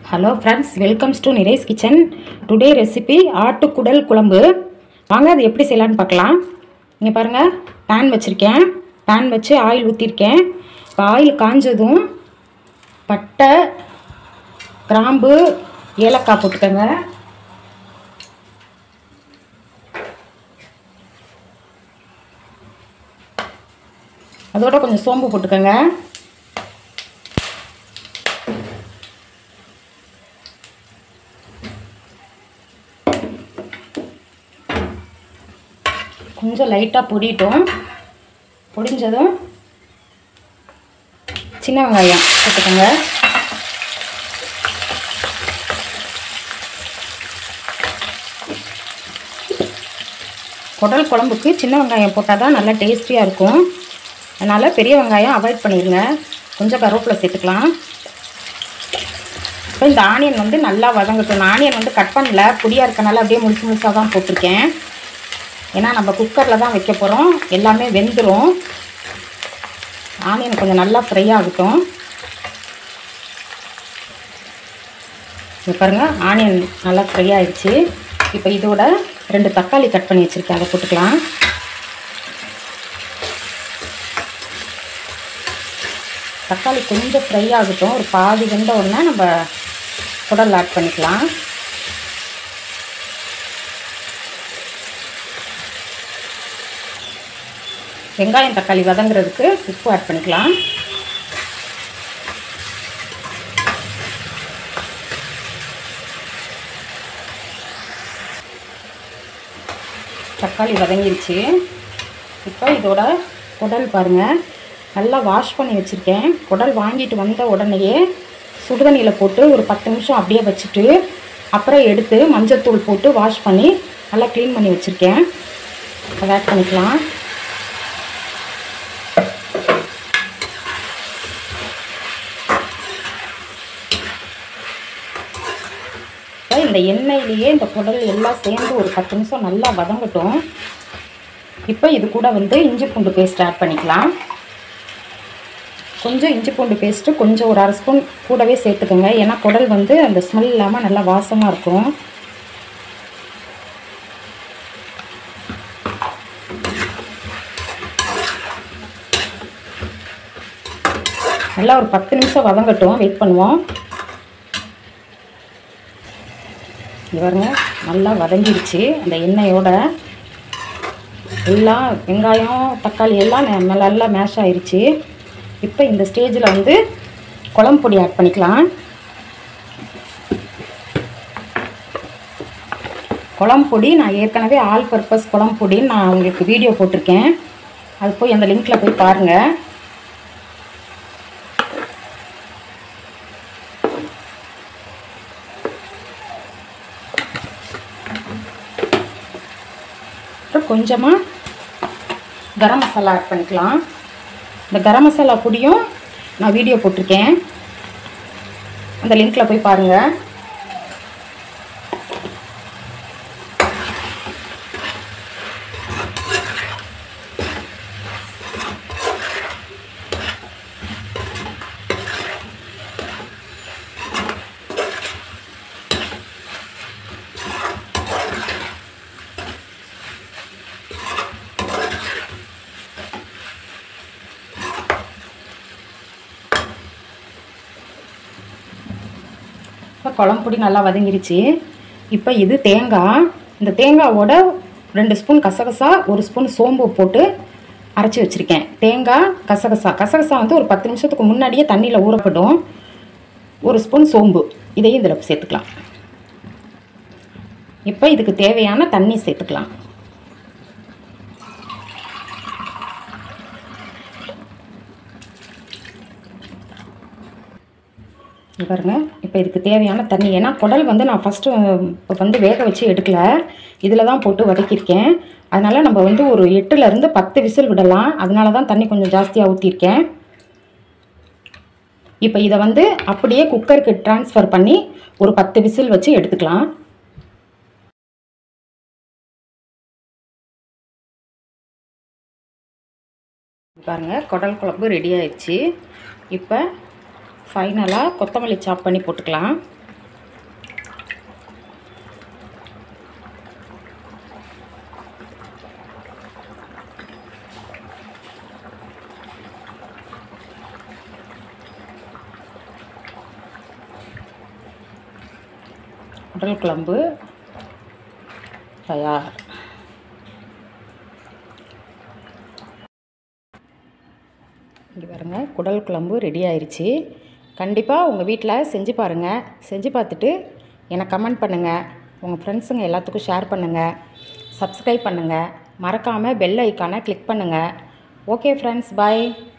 hello friends welcomes to Niresh kitchen today recipe ஆட்டுக்குடல் குழம்பு வாங்க அது எப்படி செய்யலான்னு பார்க்கலாம் இங்கே பாருங்கள் பேன் வச்சுருக்கேன் பேன் வச்சு ஆயில் ஊற்றிருக்கேன் இப்போ ஆயில் காஞ்சதும் பட்டை கிராம்பு ஏலக்காய் போட்டுக்கோங்க அதோட கொஞ்சம் சோம்பு போட்டுக்கோங்க கொஞ்சம் லைட்டாக பொடிட்டோம் பொடிஞ்சதும் சின்ன வெங்காயம் போட்டுக்கோங்க குடல் குழம்புக்கு சின்ன வெங்காயம் போட்டால் தான் நல்லா டேஸ்டியாக இருக்கும் அதனால் பெரிய வெங்காயம் அவாய்ட் பண்ணிடுங்க கொஞ்சம் கருவேப்பிலை சேர்த்துக்கலாம் இப்போ இந்த ஆனியன் வந்து நல்லா வதங்கட்டும் நான் ஆனியன் வந்து கட் பண்ணல பொடியாக இருக்கனால அப்படியே முழுசு முழுசாக தான் போட்டிருக்கேன் ஏன்னா நம்ம குக்கரில் தான் வைக்க போகிறோம் எல்லாமே வெந்துடும் ஆனியன் கொஞ்சம் நல்லா ஃப்ரை ஆகட்டும் இங்கே பாருங்கள் ஆனியன் நல்லா ஃப்ரை ஆகிடுச்சு இப்போ இதோட ரெண்டு தக்காளி கட் பண்ணி வச்சுருக்கேன் அதை போட்டுக்கலாம் தக்காளி கொஞ்சம் ஃப்ரை ஆகட்டும் ஒரு பாதி வெந்த உடனே நம்ம குடல் ஆட் பண்ணிக்கலாம் வெங்காயம் தக்காளி வதங்குறதுக்கு உப்பு ஆட் பண்ணிக்கலாம் தக்காளி வதங்கிருச்சு இப்போ இதோட குடல் பாருங்கள் நல்லா வாஷ் பண்ணி வச்சுருக்கேன் குடல் வாங்கிட்டு வந்த உடனேயே சுடுதண்ணியில் போட்டு ஒரு பத்து நிமிஷம் அப்படியே வச்சுட்டு அப்புறம் எடுத்து மஞ்சத்தூள் போட்டு வாஷ் பண்ணி நல்லா க்ளீன் பண்ணி வச்சுருக்கேன் அதை ஆட் பண்ணிக்கலாம் இந்த எண்ணெயிலேயே இந்த குடல் எல்லாம் சேர்ந்து ஒரு பத்து நிமிஷம் நல்லா வதங்கட்டும் இப்போ இது கூட வந்து இஞ்சி பூண்டு பேஸ்ட் ஆட் பண்ணிக்கலாம் கொஞ்சம் இஞ்சி பூண்டு பேஸ்ட்டு கொஞ்சம் ஒரு அரை ஸ்பூன் கூடவே சேர்த்துக்கோங்க ஏன்னா குடல் வந்து அந்த ஸ்மெல் இல்லாமல் நல்லா வாசமாக இருக்கும் நல்லா ஒரு பத்து நிமிஷம் வதங்கட்டும் வெயிட் பண்ணுவோம் பாருங்க நல்லா வதங்கிடுச்சு அந்த எண்ணெயோட எல்லாம் வெங்காயம் தக்காளி எல்லாம் நல்லா மேஷ் ஆயிடுச்சு இப்போ இந்த ஸ்டேஜில் வந்து குழம்பு பொடி ஆட் பண்ணிக்கலாம் குழம்பு பொடி நான் ஏற்கனவே ஆல் பர்பஸ் குழம்பு பொடின்னு நான் உங்களுக்கு வீடியோ போட்டிருக்கேன் அது போய் அந்த லிங்க்கில் போய் பாருங்கள் அப்புறம் கொஞ்சமாக கரம் மசாலா ஆட் பண்ணிக்கலாம் இந்த கரம் மசாலா பொடியும் நான் வீடியோ போட்டிருக்கேன் அந்த லிங்க்கில் போய் பாருங்கள் இப்போ குழம்புப்பொடி நல்லா வதங்கிருச்சு இப்போ இது தேங்காய் இந்த தேங்காவோட ரெண்டு ஸ்பூன் கசகசா ஒரு ஸ்பூன் சோம்பு போட்டு அரைச்சி வச்சுருக்கேன் தேங்காய் கசகசா கசகசா வந்து ஒரு பத்து நிமிஷத்துக்கு முன்னாடியே தண்ணியில் ஊறப்படும் ஒரு ஸ்பூன் சோம்பு இதையும் இதில் சேர்த்துக்கலாம் இப்போ இதுக்கு தேவையான தண்ணி சேர்த்துக்கலாம் பாருங்க இப்போ இதுக்கு தேவையான தண்ணி ஏன்னா குடல் வந்து நான் ஃபஸ்ட்டு இப்போ வந்து வேக வச்சு எடுக்கல இதில் தான் போட்டு வதக்கியிருக்கேன் அதனால் நம்ம வந்து ஒரு எட்டுலேருந்து பத்து விசில் விடலாம் அதனால தான் தண்ணி கொஞ்சம் ஜாஸ்தியாக ஊற்றிருக்கேன் இப்போ இதை வந்து அப்படியே குக்கருக்கு ட்ரான்ஸ்ஃபர் பண்ணி ஒரு பத்து விசில் வச்சு எடுத்துக்கலாம் பாருங்கள் குடல் குழம்பு ரெடி ஆயிடுச்சு இப்போ ஃபைனலாக கொத்தமல்லி சாப் பண்ணி போட்டுக்கலாம் குடல் குழம்பு தயார் இங்கே பாருங்க குடல் குழம்பு ரெடி ஆயிருச்சு கண்டிப்பாக உங்கள் வீட்டில் செஞ்சு பாருங்கள் செஞ்சு பார்த்துட்டு எனக்கு கமெண்ட் பண்ணுங்கள் உங்கள் ஃப்ரெண்ட்ஸுங்க எல்லாத்துக்கும் ஷேர் பண்ணுங்கள் சப்ஸ்கிரைப் பண்ணுங்கள் மறக்காமல் பெல் ஐக்கானை கிளிக் பண்ணுங்கள் ஓகே ஃப்ரெண்ட்ஸ் பாய்